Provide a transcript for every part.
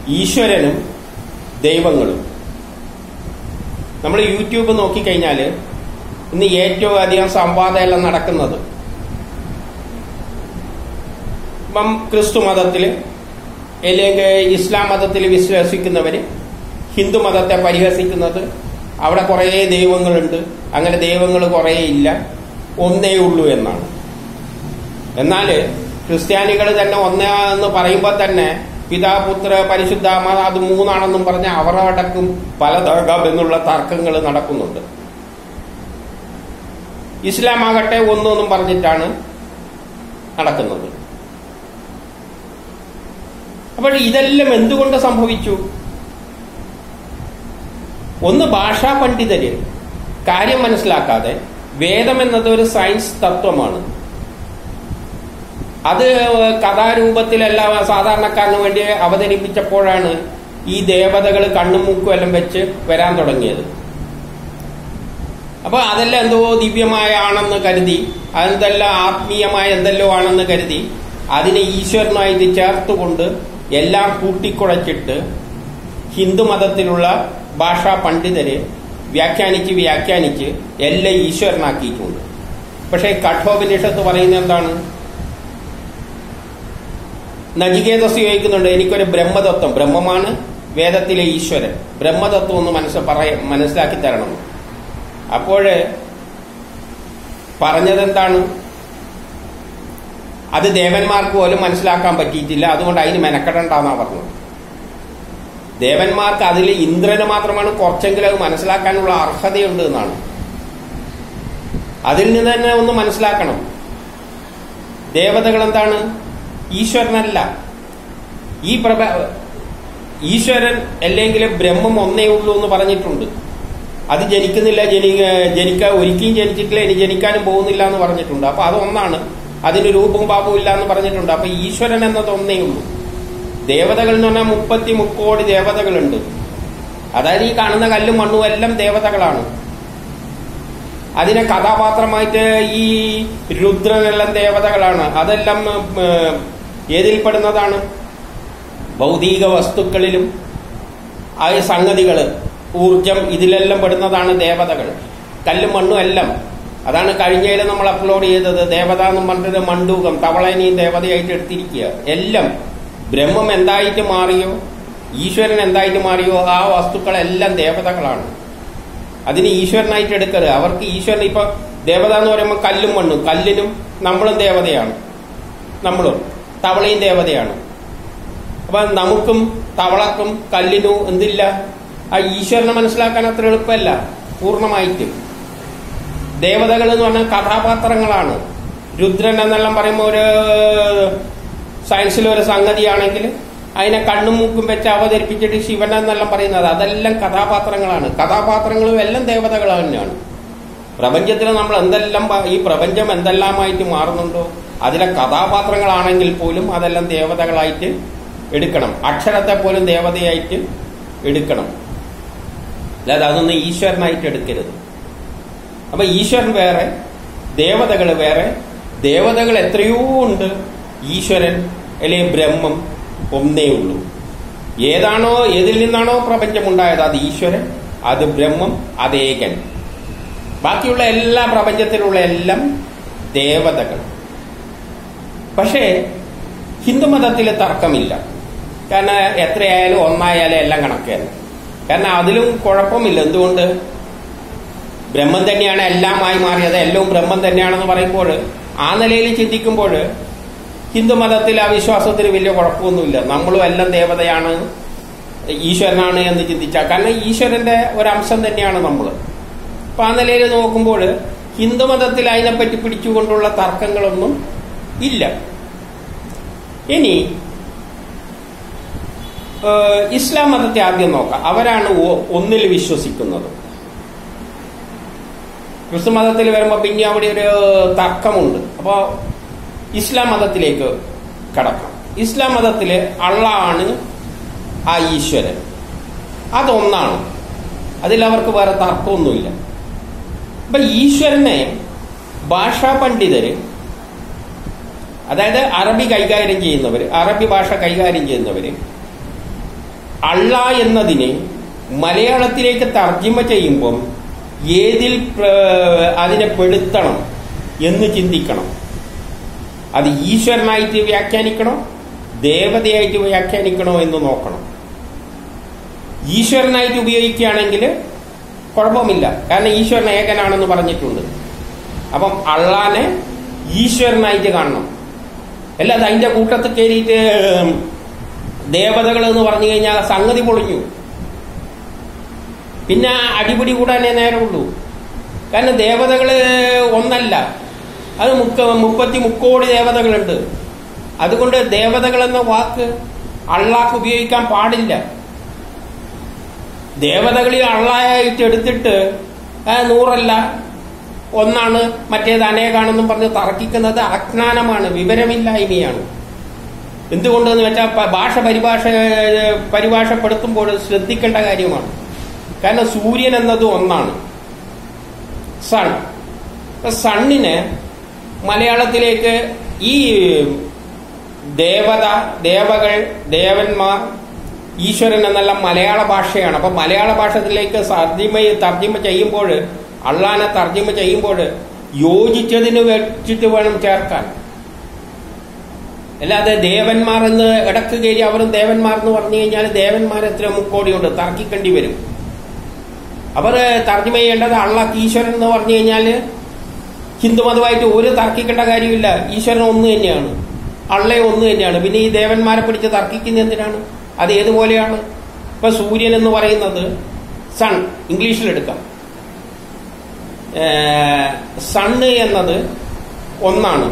ഈശ്വരനും ദൈവങ്ങളും നമ്മൾ യൂട്യൂബ് നോക്കിക്കഴിഞ്ഞാൽ ഇന്ന് ഏറ്റവും അധികം സംവാദമെല്ലാം നടക്കുന്നത് ഇപ്പം ക്രിസ്തു മതത്തിൽ അല്ലെങ്കിൽ ഇസ്ലാം മതത്തിൽ വിശ്വസിക്കുന്നവർ ഹിന്ദു മതത്തെ പരിഹസിക്കുന്നത് അവിടെ കുറേ ദൈവങ്ങളുണ്ട് അങ്ങനെ ദൈവങ്ങൾ കുറേ ഇല്ല ഒന്നേ ഉള്ളൂ എന്നാണ് എന്നാൽ ക്രിസ്ത്യാനികൾ തന്നെ ഒന്നേ എന്ന് പറയുമ്പോൾ തന്നെ പിതാപുത്ര പരിശുദ്ധാമ അത് മൂന്നാണെന്നും പറഞ്ഞ് അവരടക്കം പലതാകാം എന്നുള്ള തർക്കങ്ങൾ നടക്കുന്നുണ്ട് ഇസ്ലാം ആകട്ടെ ഒന്നൊന്നും പറഞ്ഞിട്ടാണ് നടക്കുന്നത് അപ്പോൾ ഇതെല്ലാം എന്തുകൊണ്ട് സംഭവിച്ചു ഒന്ന് ഭാഷാ പണ്ഡിതര് കാര്യം മനസ്സിലാക്കാതെ വേദം എന്നത് ഒരു സയൻസ് തത്വമാണ് അത് കഥാരൂപത്തിലല്ല സാധാരണക്കാരന് വേണ്ടി അവതരിപ്പിച്ചപ്പോഴാണ് ഈ ദേവതകൾ കണ്ണും മൂക്കും എല്ലാം വെച്ച് വരാൻ തുടങ്ങിയത് അപ്പൊ അതെല്ലാം എന്തോ ദിവ്യമായ ആണെന്ന് കരുതി അതെന്തെല്ലാം ആത്മീയമായ എന്തെല്ലോ ആണെന്ന് കരുതി അതിനെ ഈശ്വരനായിട്ട് ചേർത്തുകൊണ്ട് എല്ലാം കൂട്ടിക്കുഴച്ചിട്ട് ഹിന്ദു മതത്തിലുള്ള ഭാഷാ പണ്ഡിതര് വ്യാഖ്യാനിച്ച് വ്യാഖ്യാനിച്ച് എല്ലാം ഈശ്വരനാക്കിയിട്ടുണ്ട് പക്ഷേ കഠോപനിഷത്ത് പറയുന്നത് എന്താണ് നജികേതസ് ചോദിക്കുന്നുണ്ട് എനിക്കൊരു ബ്രഹ്മതത്വം ബ്രഹ്മമാണ് വേദത്തിലെ ഈശ്വരൻ ബ്രഹ്മതത്വം ഒന്ന് മനസ്സ് പറയ മനസ്സിലാക്കി തരണം അപ്പോൾ പറഞ്ഞതെന്താണ് അത് ദേവന്മാർക്ക് പോലും മനസ്സിലാക്കാൻ പറ്റിയിട്ടില്ല അതുകൊണ്ട് അതിന് മെനക്കെടണ്ടെന്നാ പറഞ്ഞത് ദേവന്മാർക്ക് അതിൽ ഇന്ദ്രന് മാത്രമാണ് കുറച്ചെങ്കിലും അത് മനസ്സിലാക്കാനുള്ള അർഹതയുണ്ട് എന്നാണ് അതിൽ നിന്ന് തന്നെ ഒന്ന് മനസ്സിലാക്കണം ദേവതകൾ എന്താണ് ഈശ്വരനല്ല ഈ പ്രഭ ഈശ്വരൻ അല്ലെങ്കിൽ ബ്രഹ്മം ഒന്നേ ഉള്ളൂ എന്ന് പറഞ്ഞിട്ടുണ്ട് അത് ജനിക്കുന്നില്ല ജനി ജനിക്കാൻ ഒരിക്കലും ജനിച്ചിട്ടില്ല ഇനി ജനിക്കാനും പോകുന്നില്ല എന്ന് പറഞ്ഞിട്ടുണ്ട് അപ്പൊ അതൊന്നാണ് അതിന് രൂപവും പാപവും ഇല്ല എന്ന് പറഞ്ഞിട്ടുണ്ട് അപ്പൊ ഈശ്വരൻ എന്നത് ഒന്നേ ഉള്ളൂ ദേവതകൾ എന്ന് പറഞ്ഞാൽ മുപ്പത്തി മുക്കോടി ദേവതകളുണ്ട് അതായത് ഈ കാണുന്ന കല്ലും മണ്ണും എല്ലാം ദേവതകളാണ് അതിനെ കഥാപാത്രമായിട്ട് ഈ രുദ്രനെല്ലാം ദേവതകളാണ് അതെല്ലാം ഏതിൽപ്പെടുന്നതാണ് ഭൗതിക വസ്തുക്കളിലും ആ സംഗതികള് ഊർജം ഇതിലെല്ലാം പെടുന്നതാണ് ദേവതകൾ കല്ലും മണ്ണും എല്ലാം അതാണ് കഴിഞ്ഞതിൽ നമ്മൾ അപ്ലോഡ് ചെയ്തത് ദേവത എന്ന് പറഞ്ഞത് മണ്ടൂകം തവളനെയും ദേവതയായിട്ട് എടുത്തിരിക്കുക എല്ലാം ബ്രഹ്മം എന്തായിട്ട് മാറിയോ ഈശ്വരൻ എന്തായിട്ട് മാറിയോ ആ വസ്തുക്കളെല്ലാം ദേവതകളാണ് അതിന് ഈശ്വരനായിട്ട് എടുക്കരുത് അവർക്ക് ഈശ്വരൻ ഇപ്പൊ ദേവത എന്ന് പറയുമ്പോൾ കല്ലും മണ്ണും കല്ലിനും നമ്മളും ദേവതയാണ് നമ്മളും തവളയും ദേവതയാണ് അപ്പൊ നമുക്കും തവളക്കും കല്ലിനും എന്തില്ല ആ ഈശ്വരനെ മനസ്സിലാക്കാൻ അത്ര എളുപ്പമല്ല പൂർണ്ണമായിട്ട് ദേവതകൾ എന്ന് പറഞ്ഞാൽ കഥാപാത്രങ്ങളാണ് രുദ്രൻ എന്നെല്ലാം പറയുമ്പോൾ ഒരു സയൻസിൽ ഒരു സംഗതിയാണെങ്കിൽ അതിനെ കണ്ണും മൂക്കും വെച്ച് അവതരിപ്പിച്ചിട്ട് ശിവൻ എന്നെല്ലാം പറയുന്നത് അതെല്ലാം കഥാപാത്രങ്ങളാണ് കഥാപാത്രങ്ങളും എല്ലാം ദേവതകൾ തന്നെയാണ് പ്രപഞ്ചത്തിൽ നമ്മൾ എന്തെല്ലാം ഈ പ്രപഞ്ചം എന്തെല്ലാമായിട്ട് മാറുന്നുണ്ടോ അതിലെ കഥാപാത്രങ്ങളാണെങ്കിൽ പോലും അതെല്ലാം ദേവതകളായിട്ട് എടുക്കണം അക്ഷരത്തെ പോലും ദേവതയായിട്ട് എടുക്കണം അല്ലാതെ അതൊന്നും ഈശ്വരനായിട്ട് എടുക്കരുത് അപ്പൊ ഈശ്വരൻ വേറെ ദേവതകൾ വേറെ ദേവതകൾ എത്രയോ ഉണ്ട് ഈശ്വരൻ അല്ലെങ്കിൽ ബ്രഹ്മം ഒന്നേ ഉള്ളൂ ഏതാണോ ഏതിൽ നിന്നാണോ പ്രപഞ്ചമുണ്ടായത് അത് ഈശ്വരൻ അത് ബ്രഹ്മം അത് ഏകൻ ബാക്കിയുള്ള എല്ലാ പ്രപഞ്ചത്തിലുള്ള എല്ലാം ദേവതകൾ പക്ഷേ ഹിന്ദുമതത്തിൽ തർക്കമില്ല കാരണം എത്രയായാലും ഒന്നായാലും എല്ലാം കണക്ക് തന്നെ കാരണം അതിലും കുഴപ്പമില്ല എന്തുകൊണ്ട് ബ്രഹ്മം തന്നെയാണ് എല്ലാമായി മാറിയത് എല്ലാം ബ്രഹ്മം തന്നെയാണെന്ന് പറയുമ്പോൾ ആ നിലയിൽ ചിന്തിക്കുമ്പോൾ ഹിന്ദുമതത്തിൽ ആ വിശ്വാസത്തിന് വലിയ കുഴപ്പമൊന്നുമില്ല നമ്മളും എല്ലാം ദേവതയാണ് ഈശ്വരനാണ് എന്ന് ചിന്തിച്ചാൽ കാരണം ഈശ്വരന്റെ ഒരംശം തന്നെയാണ് നമ്മൾ അപ്പൊ ആ നിലയിൽ നോക്കുമ്പോൾ ഹിന്ദുമതത്തിൽ അതിനെപ്പറ്റി പിടിച്ചുകൊണ്ടുള്ള തർക്കങ്ങളൊന്നും ഇല്ല ഇനി ഇസ്ലാം മതത്തെ ആദ്യം നോക്കാം അവരാണ് ഒന്നിൽ വിശ്വസിക്കുന്നത് ക്രിസ്തു മതത്തിൽ വരുമ്പോൾ പിന്നെ അവിടെ ഒരു തർക്കമുണ്ട് അപ്പോൾ ഇസ്ലാം മതത്തിലേക്ക് കടക്കാം ഇസ്ലാം മതത്തില് അള്ളാണ് ആ ഈശ്വരൻ അതൊന്നാണ് അതിൽ അവർക്ക് വേറെ തർക്കമൊന്നുമില്ല അപ്പൊ ഈശ്വരനെ ഭാഷാ പണ്ഡിതര് അതായത് അറബി കൈകാര്യം ചെയ്യുന്നവര് അറബി ഭാഷ കൈകാര്യം ചെയ്യുന്നവര് അള്ള എന്നതിനെ മലയാളത്തിലേക്ക് തർജ്ജിമ ചെയ്യുമ്പം ഏതിൽ പ്ര- അതിനെ പെടുത്തണം എന്ന് ചിന്തിക്കണം അത് ഈശ്വരനായിട്ട് വ്യാഖ്യാനിക്കണോ ദേവതയായിട്ട് വ്യാഖ്യാനിക്കണോ എന്ന് നോക്കണം ഈശ്വരനായിട്ട് ഉപയോഗിക്കുകയാണെങ്കിൽ കുഴപ്പമില്ല കാരണം ഈശ്വരൻ ഏകനാണെന്ന് പറഞ്ഞിട്ടുണ്ട് അപ്പം അള്ളാനെ ഈശ്വരനായിട്ട് കാണണം അല്ലാതെ അതിന്റെ കൂട്ടത്തിൽ കയറിയിട്ട് ദേവതകൾ എന്ന് പറഞ്ഞു കഴിഞ്ഞാൽ സംഗതി പൊളിഞ്ഞു പിന്നെ അടിപിടി കൂടാനേ നേരമുള്ളൂ കാരണം ദേവതകള് ഒന്നല്ല അത് മുക്ക മുപ്പത്തി മുക്കോടി ദേവതകളുണ്ട് അതുകൊണ്ട് ദേവതകൾ എന്ന വാക്ക് അള്ളാഹ് ഉപയോഗിക്കാൻ പാടില്ല ദേവതകളെ അള്ളായിട്ട് എടുത്തിട്ട് ആ, നൂറല്ല ഒന്നാണ് മറ്റേത് അനേകാണെന്നും പറഞ്ഞ് തർക്കിക്കുന്നത് അജ്ഞാനമാണ് വിവരമില്ലായ്മയാണ് എന്തുകൊണ്ടെന്ന് വെച്ചാൽ പ- ഭാഷ പരിഭാഷ പരിഭാഷപ്പെടുത്തുമ്പോൾ ശ്രദ്ധിക്കേണ്ട കാര്യമാണ് കാരണം സൂര്യൻ എന്നത് ഒന്നാണ് സൺ അപ്പൊ സണ്ണിന് മലയാളത്തിലേക്ക് ഈ ദേവത ദേവകൾ ദേവന്മാർ ഈശ്വരൻ എന്നെല്ലാം മലയാള ഭാഷയാണ് അപ്പൊ മലയാള ഭാഷത്തിലേക്ക് തർജിമ തർജിമ ചെയ്യുമ്പോൾ അള്ളാനെ തർജിമ ചെയ്യുമ്പോൾ യോജിച്ചതിന് വെച്ചിട്ട് വേണം ചേർക്കാൻ അല്ലാതെ ദേവന്മാർ എന്ന് ഇടക്ക് കയറി അവരും ദേവന്മാർ എന്ന് പറഞ്ഞു കഴിഞ്ഞാൽ ദേവന്മാർ എത്ര മുക്കോടിയുണ്ട് തർക്കിക്കേണ്ടി വരും അവർ തർജ്ജമ ചെയ്യേണ്ടത് അള്ളാഹ് ഈശ്വരൻ എന്ന് പറഞ്ഞു കഴിഞ്ഞാൽ ഹിന്ദുമതമായിട്ട് ഒരു തർക്കിക്കേണ്ട കാര്യമില്ല ഈശ്വരൻ ഒന്ന് തന്നെയാണ് അള്ളേ ഒന്ന് തന്നെയാണ് പിന്നെ ഈ ദേവന്മാരെ പിടിച്ച് തർക്കിക്കുന്ന എന്തിനാണ് അത് ഏതുപോലെയാണ് ഇപ്പൊ സൂര്യൻ എന്ന് പറയുന്നത് സൺ ഇംഗ്ലീഷിലെടുക്കാം സണ്ണ് എന്നത് ഒന്നാണ്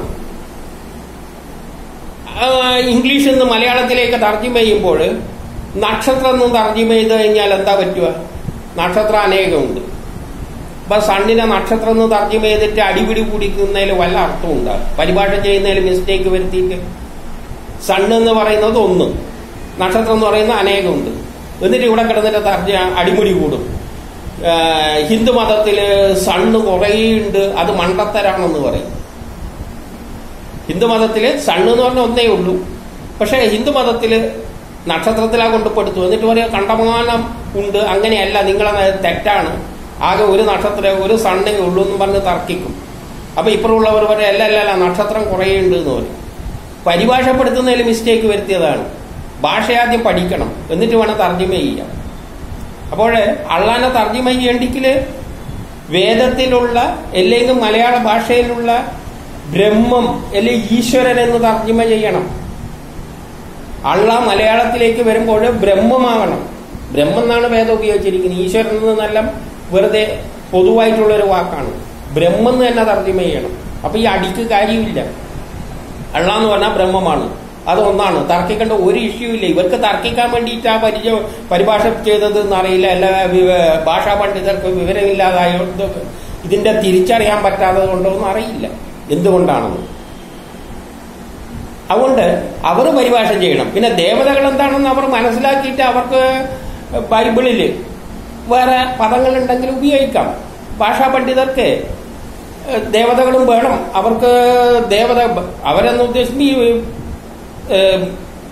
ആ, ഇംഗ്ലീഷിൽ നിന്ന് മലയാളത്തിലേക്ക് തർജ്ജിമ ചെയ്യുമ്പോൾ നക്ഷത്രം എന്ന് തർജ്ജിമ ചെയ്ത് കഴിഞ്ഞാൽ എന്താ പറ്റുക നക്ഷത്രം അനേകമുണ്ട് അപ്പൊ സണ്ണിനെ നക്ഷത്രം എന്ന് തർജ്ജിമ ചെയ്തിട്ട് അടിപിടി കൂടിക്കുന്നതിൽ വല്ല അർത്ഥമുണ്ട് പരിഭാഷ ചെയ്യുന്നതിൽ മിസ്റ്റേക്ക് വരുത്തിയിട്ട് സണ്ണ് എന്ന് പറയുന്നത് ഒന്ന് നക്ഷത്രം എന്ന് പറയുന്നത് അനേകമുണ്ട് എന്നിട്ട് ഇവിടെ കിടന്നിട്ട് തർജ്ജ അടിമുടി കൂടും ആ, ഹിന്ദു മതത്തില് സണ്ണ് കുറേയുണ്ട് അത് മണ്ടത്തരാണെന്ന് പറയും ഹിന്ദുമതത്തില് സണ്ണ് എന്ന് പറഞ്ഞ ഒന്നേ ഉള്ളൂ പക്ഷെ ഹിന്ദുമതത്തില് നക്ഷത്രത്തിലാ കൊണ്ടുപ്പെടുത്തു എന്നിട്ട് പറയാ കണ്ടമാനം ഉണ്ട് അങ്ങനെയല്ല നിങ്ങളെ തെറ്റാണ് ആകെ ഒരു നക്ഷത്രം ഒരു സണ്ണേ ഉള്ളൂ എന്ന് പറഞ്ഞ് തർക്കിക്കും അപ്പൊ ഇപ്പുറമുള്ളവർ പറയും അല്ല അല്ല അല്ല നക്ഷത്രം കുറേ ഉണ്ട് എന്ന് പറയും പരിഭാഷപ്പെടുത്തുന്നതിൽ മിസ്റ്റേക്ക് വരുത്തിയതാണ് ഭാഷ ആദ്യം പഠിക്കണം എന്നിട്ട് വേണം തർജ്ജിമ ചെയ്യാം അപ്പോൾ അള്ളാനെ തർജ്ജിമ ചെയ്യണ്ടെങ്കിൽ വേദത്തിലുള്ള അല്ലെങ്കിൽ മലയാള ഭാഷയിലുള്ള ബ്രഹ്മം അല്ലെങ്കിൽ ഈശ്വരൻ എന്ന് തർജ്ജിമ ചെയ്യണം അള്ള മലയാളത്തിലേക്ക് വരുമ്പോൾ ബ്രഹ്മമാകണം ബ്രഹ്മം എന്നാണ് വേദം ഉപയോഗിച്ചിരിക്കുന്നത് ഈശ്വരൻ എന്നെല്ലാം വെറുതെ പൊതുവായിട്ടുള്ള ഒരു വാക്കാണ് ബ്രഹ്മം എന്ന് തന്നെ തർജ്ജിമ ചെയ്യണം അപ്പൊ ഈ അടിക്ക് കാര്യമില്ല അള്ള എന്ന് പറഞ്ഞാൽ ബ്രഹ്മമാണ് അത് ഒന്നാണ് തർക്കിക്കേണ്ട ഒരു ഇഷ്യൂ ഇല്ല ഇവർക്ക് തർക്കിക്കാൻ വേണ്ടിയിട്ട് ആ പരിചയ പരിഭാഷ ചെയ്തത് എന്നറിയില്ല അല്ല വിവ- ഭാഷാ പണ്ഡിതർക്ക് വിവരമില്ലാതായത് ഇതിന്റെ തിരിച്ചറിയാൻ പറ്റാത്തത് കൊണ്ടോ ഒന്നും അറിയില്ല എന്തുകൊണ്ടാണെന്ന് അതുകൊണ്ട് അവർ പരിഭാഷ ചെയ്യണം പിന്നെ ദേവതകൾ എന്താണെന്ന് അവർ മനസ്സിലാക്കിയിട്ട് അവർക്ക് ബൈബിളിൽ വേറെ പദങ്ങളുണ്ടെങ്കിൽ ഉപയോഗിക്കാം ഭാഷാ പണ്ഡിതർക്ക് ഏഹ്, ദേവതകളും വേണം അവർക്ക് ദേവത അവരെന്ന് ഉദ്ദേശിച്ച് ഈ ഏഹ്,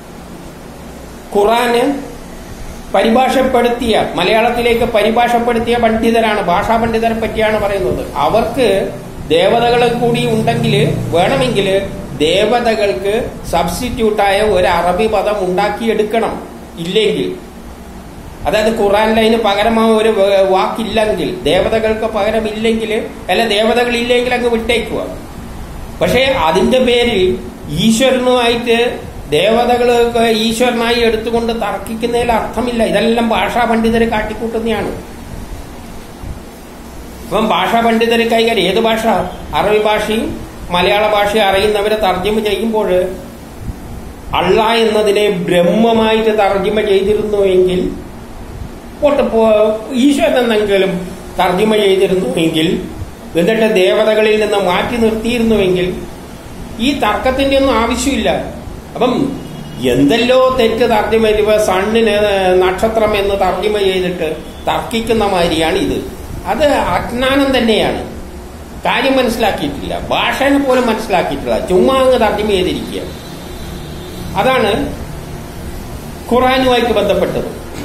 ഖുറാന് പരിഭാഷപ്പെടുത്തിയ മലയാളത്തിലേക്ക് പരിഭാഷപ്പെടുത്തിയ പണ്ഡിതരാണ് ഭാഷാ പണ്ഡിതരെ പറ്റിയാണ് പറയുന്നത് അവർക്ക് ദേവതകൾ കൂടി ഉണ്ടെങ്കിൽ വേണമെങ്കിൽ ദേവതകൾക്ക് സബ്സ്റ്റിറ്റ്യൂട്ടായ ഒരു അറബി പദം ഉണ്ടാക്കിയെടുക്കണം ഇല്ലെങ്കിൽ അതായത് ഖുറാനിൽ അതിന് പകരമായ ഒരു വ- വാക്കില്ലെങ്കിൽ ദേവതകൾക്ക് പകരം ഇല്ലെങ്കിൽ അല്ല ദേവതകൾ ഇല്ലെങ്കിൽ അങ്ങ് വിട്ടേക്കുക പക്ഷേ അതിന്റെ പേരിൽ ഈശ്വരനുമായിട്ട് ദേവതകളൊക്കെ ഈശ്വരനായി എടുത്തുകൊണ്ട് തർക്കിക്കുന്നതിൽ അർത്ഥമില്ല ഇതെല്ലാം ഭാഷാ പണ്ഡിതരെ കാട്ടിക്കൂട്ടുന്നതാണ് അപ്പം ഭാഷാ പണ്ഡിതരെ കൈകാര്യം ഏത് ഭാഷ അറബി ഭാഷയും മലയാള ഭാഷയും അറിയുന്നവരെ തർജ്ജിമ ചെയ്യുമ്പോൾ അള്ള എന്നതിനെ ബ്രഹ്മമായിട്ട് തർജ്ജിമ ചെയ്തിരുന്നുവെങ്കിൽ പോട്ടെ പോ ഈശ്വരൻ എന്നെങ്കിലും തർജ്ജിമ ചെയ്തിരുന്നുവെങ്കിൽ എന്നിട്ട് ദേവതകളിൽ നിന്ന് മാറ്റി നിർത്തിയിരുന്നുവെങ്കിൽ ഈ തർക്കത്തിന്റെ ഒന്നും ആവശ്യമില്ല അപ്പം എന്തെല്ലോ തെറ്റ് തർജ്ജിമ ചെയ്ത് സണ്ണിന് നക്ഷത്രം എന്ന് തർജ്ജിമ ചെയ്തിട്ട് തർക്കിക്കുന്ന മാതിരിയാണ് ഇത് അത് അജ്ഞാനം തന്നെയാണ് കാര്യം മനസ്സിലാക്കിയിട്ടില്ല ഭാഷനെ പോലും മനസ്സിലാക്കിയിട്ടില്ല ചുമ്മാ അങ്ങ് തർജ്ജിമ ചെയ്തിരിക്കുക അതാണ് ഖുറാനുമായിട്ട് ബന്ധപ്പെട്ടത്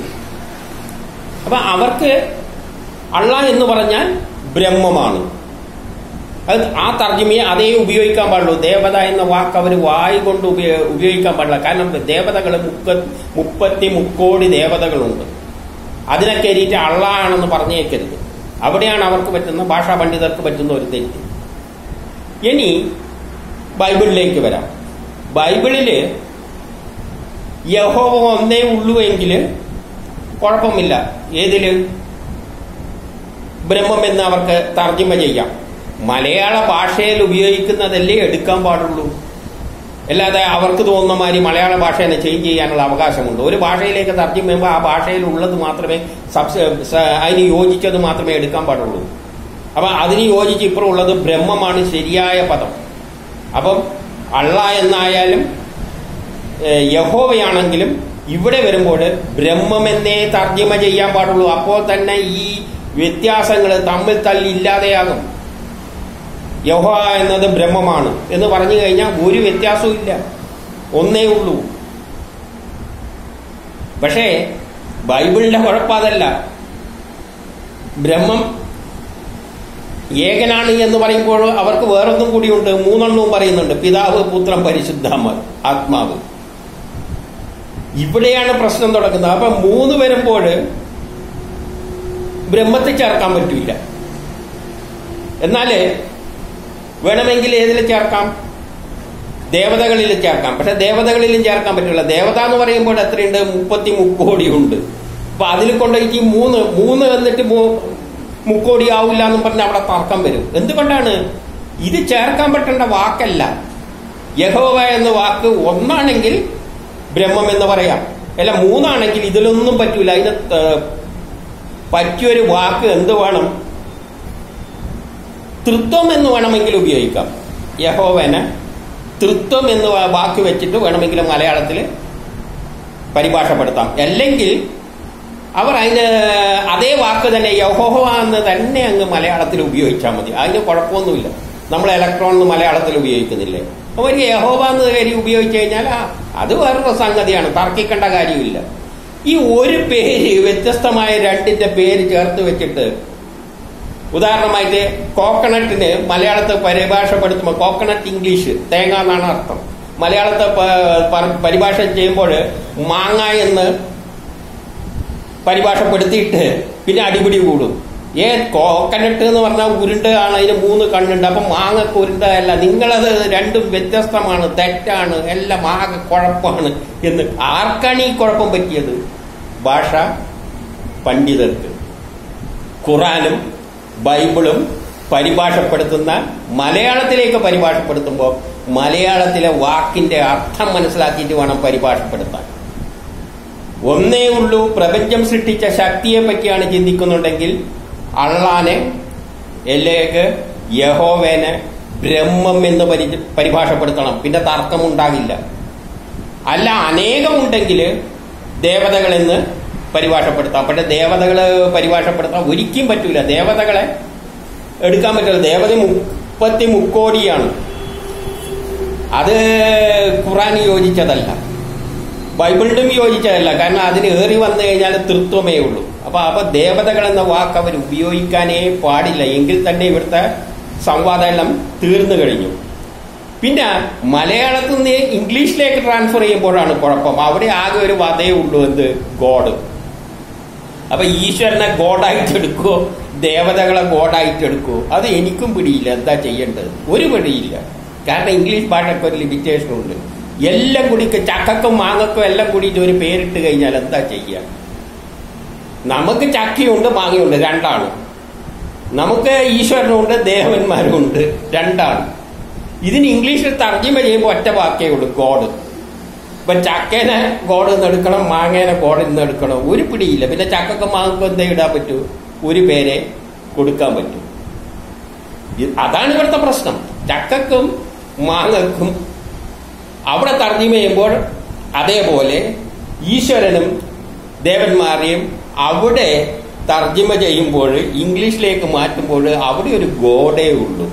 അപ്പൊ അവർക്ക് അള്ള എന്ന് പറഞ്ഞാൽ ബ്രഹ്മമാണ് അത് ആ തർജ്ജമയെ അതേ ഉപയോഗിക്കാൻ പാടുള്ളൂ ദേവത എന്ന വാക്ക് അവർ വായി കൊണ്ട് ഉപയോ- ഉപയോഗിക്കാൻ പാടില്ല കാരണം ദേവതകൾ മുപ്പ മുപ്പത്തി മുക്കോടി ദേവതകളുണ്ട് അതിനെ കയറിയിട്ട് അള്ളാണെന്ന് പറഞ്ഞേക്കരുത് അവിടെയാണ് അവർക്ക് പറ്റുന്ന ഭാഷാ പണ്ഡിതർക്ക് പറ്റുന്ന ഒരു തെറ്റ് ഇനി ബൈബിളിലേക്ക് വരാം ബൈബിളില് യഹോവ ഒന്നേ ഉള്ളൂ എങ്കിൽ കുഴപ്പമില്ല ഏതില് ബ്രഹ്മം എന്ന് അവർക്ക് തർജ്ജിമ ചെയ്യാം മലയാള ഭാഷയിൽ ഉപയോഗിക്കുന്നതല്ലേ എടുക്കാൻ പാടുള്ളൂ അല്ലാതെ അവർക്ക് തോന്നുന്ന മാതിരി മലയാള ഭാഷ തന്നെ ചേഞ്ച് ചെയ്യാനുള്ള അവകാശമുണ്ട് ഒരു ഭാഷയിലേക്ക് തർജ്ജിമ ചെയ്യുമ്പോൾ ആ ഭാഷയിൽ ഉള്ളത് മാത്രമേ സബ്സ് സ- അതിന് യോജിച്ചത് മാത്രമേ എടുക്കാൻ പാടുള്ളൂ അപ്പൊ അതിന് യോജിച്ച് ഇപ്പുറം ഉള്ളത് ബ്രഹ്മമാണ് ശരിയായ പദം അപ്പം അള്ള എന്നായാലും ഏഹ്, യഹോവയാണെങ്കിലും ഇവിടെ വരുമ്പോൾ ബ്രഹ്മമെന്നേ തർജ്ജിമ ചെയ്യാൻ പാടുള്ളൂ അപ്പോൾ തന്നെ ഈ വ്യത്യാസങ്ങൾ തമ്മിൽ തല്ലി ഇല്ലാതെയാകും യഹോ എന്നത് ബ്രഹ്മമാണ് എന്ന് പറഞ്ഞു കഴിഞ്ഞാൽ ഒരു വ്യത്യാസവും ഇല്ല ഒന്നേ ഉള്ളൂ പക്ഷേ ബൈബിളിന്റെ കുഴപ്പം അതല്ല ബ്രഹ്മം ഏകനാണ് എന്ന് പറയുമ്പോൾ അവർക്ക് വേറൊന്നും കൂടിയുണ്ട് മൂന്നെണ്ണവും പറയുന്നുണ്ട് പിതാവ് പുത്രൻ പരിശുദ്ധാമ ആത്മാവ് ഇവിടെയാണ് പ്രശ്നം തുടങ്ങുന്നത് അപ്പൊ മൂന്ന് വരുമ്പോൾ ബ്രഹ്മത്തെ ചേർക്കാൻ പറ്റില്ല എന്നാല് വേണമെങ്കിൽ ഏതിൽ ചേർക്കാം ദേവതകളിൽ ചേർക്കാം പക്ഷെ ദേവതകളിലും ചേർക്കാൻ പറ്റില്ല ദേവത എന്ന് പറയുമ്പോൾ എത്രയുണ്ട് മുപ്പത്തി മുക്കോടിയുണ്ട് അപ്പൊ അതിൽ കൊണ്ടുപോയിട്ട് ഈ മൂന്ന് മൂന്ന് എന്നിട്ട് മൂ- മുക്കോടി ആവില്ല എന്നും പറഞ്ഞ് അവിടെ തർക്കം വരും എന്തുകൊണ്ടാണ് ഇത് ചേർക്കാൻ പറ്റേണ്ട വാക്കല്ല യഹോവ എന്ന വാക്ക് ഒന്നാണെങ്കിൽ ബ്രഹ്മം എന്ന് പറയാം അല്ല മൂന്നാണെങ്കിൽ ഇതിലൊന്നും പറ്റൂല അതിന് ത- പറ്റിയൊരു വാക്ക് എന്ത് വേണം തൃത്വം എന്ന് വേണമെങ്കിൽ ഉപയോഗിക്കാം യഹോവനെ തൃത്വം എന്ന് വാ- വാക്ക് വെച്ചിട്ട് വേണമെങ്കിൽ മലയാളത്തിൽ പരിഭാഷപ്പെടുത്താം അല്ലെങ്കിൽ അവർ അതിന് അതേ വാക്ക് തന്നെ യഹോവ എന്ന് തന്നെ അങ്ങ് മലയാളത്തിൽ ഉപയോഗിച്ചാൽ മതി അതിന് കുഴപ്പമൊന്നുമില്ല നമ്മൾ ഇലക്ട്രോൺ എന്ന് മലയാളത്തിൽ ഉപയോഗിക്കുന്നില്ലേ അപ്പോൾ ഒരു യഹോവ എന്ന് കയറി ഉപയോഗിച്ചു കഴിഞ്ഞാൽ ആ, അത് വേറൊരു സംഗതിയാണ് തർക്കിക്കേണ്ട കാര്യമില്ല ഈ ഒരു പേര് വ്യത്യസ്തമായ രണ്ടിന്റെ പേര് ചേർത്ത് വെച്ചിട്ട് ഉദാഹരണമായിട്ട് കോക്കനട്ടിന് മലയാളത്തെ പരിഭാഷപ്പെടുത്തുമ്പോൾ കോക്കനട്ട് ഇംഗ്ലീഷ് തേങ്ങ എന്നാണ് അർത്ഥം മലയാളത്തെ പ- പ- പരിഭാഷ ചെയ്യുമ്പോൾ മാങ്ങ എന്ന് പരിഭാഷപ്പെടുത്തിയിട്ട് പിന്നെ അടിപിടി കൂടും ഏ കോക്കനട്ട് എന്ന് പറഞ്ഞാൽ ഉരുണ്ടയാണ് അതിന് മൂന്ന് കണ്ണുണ്ട് അപ്പം മാങ്ങക്ക് ഉരുണ്ടല്ല നിങ്ങളത് രണ്ടും വ്യത്യസ്തമാണ് തെറ്റാണ് എല്ലാം ആകെ കുഴപ്പമാണ് എന്ന് ആർക്കാണ് ഈ കുഴപ്പം പറ്റിയത് ഭാഷ പണ്ഡിതർക്ക് ഖുറാനും ബൈബിളും പരിഭാഷപ്പെടുത്തുന്ന മലയാളത്തിലേക്ക് പരിഭാഷപ്പെടുത്തുമ്പോൾ മലയാളത്തിലെ വാക്കിന്റെ അർത്ഥം മനസ്സിലാക്കിയിട്ട് വേണം പരിഭാഷപ്പെടുത്താൻ ഒന്നേ ഉള്ളൂ പ്രപഞ്ചം സൃഷ്ടിച്ച ശക്തിയെ പറ്റിയാണ് ചിന്തിക്കുന്നുണ്ടെങ്കിൽ അള്ളാനെ എല്ലേക്ക് യഹോവേനെ ബ്രഹ്മം എന്ന് പരി പരിഭാഷപ്പെടുത്തണം പിന്നെ തർക്കമുണ്ടാകില്ല അല്ല അനേകമുണ്ടെങ്കിൽ ദേവതകളെന്ന് പരിഭാഷപ്പെടുത്താം പക്ഷെ ദേവതകളെ പരിഭാഷപ്പെടുത്താൻ ഒരിക്കലും പറ്റൂല ദേവതകളെ എടുക്കാൻ പറ്റില്ല ദേവത മുപ്പത്തി മുക്കോടിയാണ് അത് ഖുറാൻ യോജിച്ചതല്ല ബൈബിളിലും യോജിച്ചതല്ല കാരണം അതിന് ഏറി വന്നു കഴിഞ്ഞാൽ തൃത്വമേ ഉള്ളൂ അപ്പൊ അപ്പൊ ദേവതകൾ എന്ന വാക്ക് അവർ ഉപയോഗിക്കാനേ പാടില്ല എങ്കിൽ തന്നെ ഇവിടുത്തെ സംവാദമെല്ലാം തീർന്നു കഴിഞ്ഞു പിന്നെ മലയാളത്തിൽ നിന്ന് ഇംഗ്ലീഷിലേക്ക് ട്രാൻസ്ഫർ ചെയ്യുമ്പോഴാണ് കുഴപ്പം അവിടെ ആകെ ഒരു വധേ ഉള്ളൂ എന്ത് ഗോഡ് അപ്പൊ ഈശ്വരനെ ഗോഡായിട്ട് എടുക്കുവോ ദേവതകളെ ഗോഡായിട്ട് എടുക്കുവോ അത് എനിക്കും പിടിയില്ല എന്താ ചെയ്യേണ്ടത് ഒരു പിടിയില്ല കാരണം ഇംഗ്ലീഷ് ഭാഷയ്ക്ക് ഒരു ലിമിറ്റേഷൻ ഉണ്ട് എല്ലാം കൂടി ചക്കക്കും മാങ്ങക്കും എല്ലാം കൂടിയിട്ട് ഒരു പേരിട്ട് കഴിഞ്ഞാൽ എന്താ ചെയ്യുക നമുക്ക് ചക്കയുണ്ട് മാങ്ങയുണ്ട് രണ്ടാണ് നമുക്ക് ഈശ്വരനുണ്ട് ദേവന്മാരുണ്ട് രണ്ടാണ് ഇതിന് ഇംഗ്ലീഷിൽ തർജ്ജിമ ചെയ്യുമ്പോൾ ഒറ്റ വാക്കേ ഉള്ളൂ ഗോഡ് ഇപ്പൊ ചക്കേനെ ഗോഡ് നിന്ന് എടുക്കണം മാങ്ങേനെ ഗോഡ് നിന്ന് എടുക്കണം ഒരു പിടിയില്ല പിന്നെ ചക്കക്കും മാങ്ങക്കും എന്താ ഇടാൻ പറ്റൂ ഒരു പേരെ കൊടുക്കാൻ പറ്റും ഇത് അതാണ് ഇവിടുത്തെ പ്രശ്നം ചക്കക്കും മാങ്ങക്കും അവിടെ തർജ്ജിമ ചെയ്യുമ്പോൾ അതേപോലെ ഈശ്വരനും ദേവന്മാരെയും അവിടെ തർജ്ജിമ ചെയ്യുമ്പോൾ ഇംഗ്ലീഷിലേക്ക് മാറ്റുമ്പോൾ അവിടെ ഒരു ഗോഡേ ഉള്ളൂ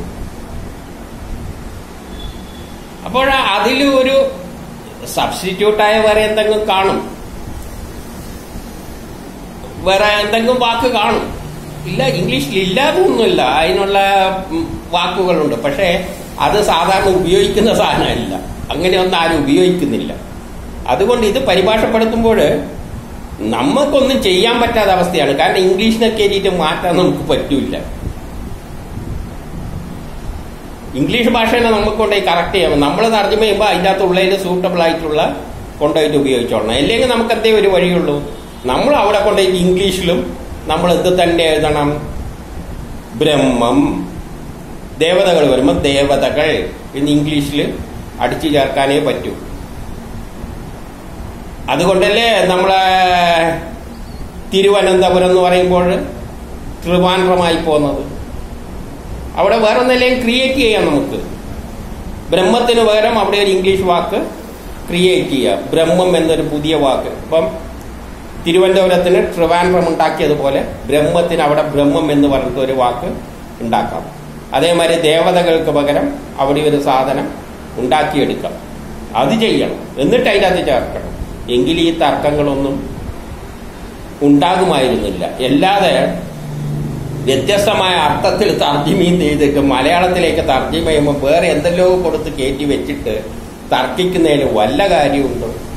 അപ്പോൾ അതിൽ ഒരു സബ്സ്റ്റിറ്റ്യൂട്ടായ വേറെ എന്തെങ്കിലും കാണും വേറെ എന്തെങ്കിലും വാക്ക് കാണും ഇല്ല ഇംഗ്ലീഷിൽ ഇല്ലാതൊന്നുമില്ല അതിനുള്ള ഉം, വാക്കുകളുണ്ട് പക്ഷേ അത് സാധാരണ ഉപയോഗിക്കുന്ന സാധനമല്ല അങ്ങനെയൊന്നും ആരും ഉപയോഗിക്കുന്നില്ല അതുകൊണ്ട് ഇത് പരിഭാഷപ്പെടുത്തുമ്പോൾ നമുക്കൊന്നും ചെയ്യാൻ പറ്റാത്ത അവസ്ഥയാണ് കാരണം ഇംഗ്ലീഷിനെ കയറ്റിയിട്ട് മാറ്റാൻ നമുക്ക് പറ്റൂല ഇംഗ്ലീഷ് ഭാഷേനെ നമുക്ക് കൊണ്ടുപോയി കറക്റ്റ് ചെയ്യാം നമ്മൾ തർജ്ജമ ചെയ്യുമ്പോൾ അതിൻ്റെ അകത്ത് ഉള്ളതിൽ സൂട്ടബിൾ ആയിട്ടുള്ള കൊണ്ടുപോയിട്ട് ഉപയോഗിച്ചോളണം അല്ലെങ്കിൽ നമുക്ക് എന്തേ ഒരു വഴിയുള്ളൂ നമ്മൾ അവിടെ കൊണ്ടുപോയിട്ട് ഇംഗ്ലീഷിലും നമ്മൾ ഇത് തന്നെ എഴുതണം ബ്രഹ്മം ദേവതകൾ വരുമ്പോൾ ദേവതകൾ എന്ന് ഇംഗ്ലീഷിൽ അടിച്ചു ചേർക്കാനേ പറ്റൂ അതുകൊണ്ടല്ലേ നമ്മളെ തിരുവനന്തപുരം എന്ന് പറയുമ്പോൾ ട്രിവാൻഡ്രമായി പോകുന്നത് അവിടെ വേറെ ഒന്നെല്ലാം ക്രിയേറ്റ് ചെയ്യാം നമുക്ക് ബ്രഹ്മത്തിന് പകരം അവിടെ ഒരു ഇംഗ്ലീഷ് വാക്ക് ക്രിയേറ്റ് ചെയ്യുക ബ്രഹ്മം എന്നൊരു പുതിയ വാക്ക് ഇപ്പം തിരുവനന്തപുരത്തിന് ട്രിവാൻഡ്രം ഉണ്ടാക്കിയതുപോലെ ബ്രഹ്മത്തിന് അവിടെ ബ്രഹ്മം എന്ന് പറഞ്ഞിട്ട് ഒരു വാക്ക് ഉണ്ടാക്കാം അതേമാതിരി ദേവതകൾക്ക് പകരം അവിടെ ഒരു സാധനം ഉണ്ടാക്കിയെടുക്കാം അത് ചെയ്യണം എന്നിട്ട് അതിനകത്ത് ചേർക്കണം എങ്കിൽ ഈ തർക്കങ്ങളൊന്നും ഉണ്ടാകുമായിരുന്നില്ല അല്ലാതെ വ്യത്യസ്തമായ അർത്ഥത്തിൽ തർജ്ജിമയും ചെയ്തിട്ട് മലയാളത്തിലേക്ക് തർജ്ജിമ ചെയ്യുമ്പോൾ വേറെ എന്തെല്ലോ കൊടുത്ത് കയറ്റി വെച്ചിട്ട് തർക്കിക്കുന്നതിന് വല്ല കാര്യമുണ്ടോ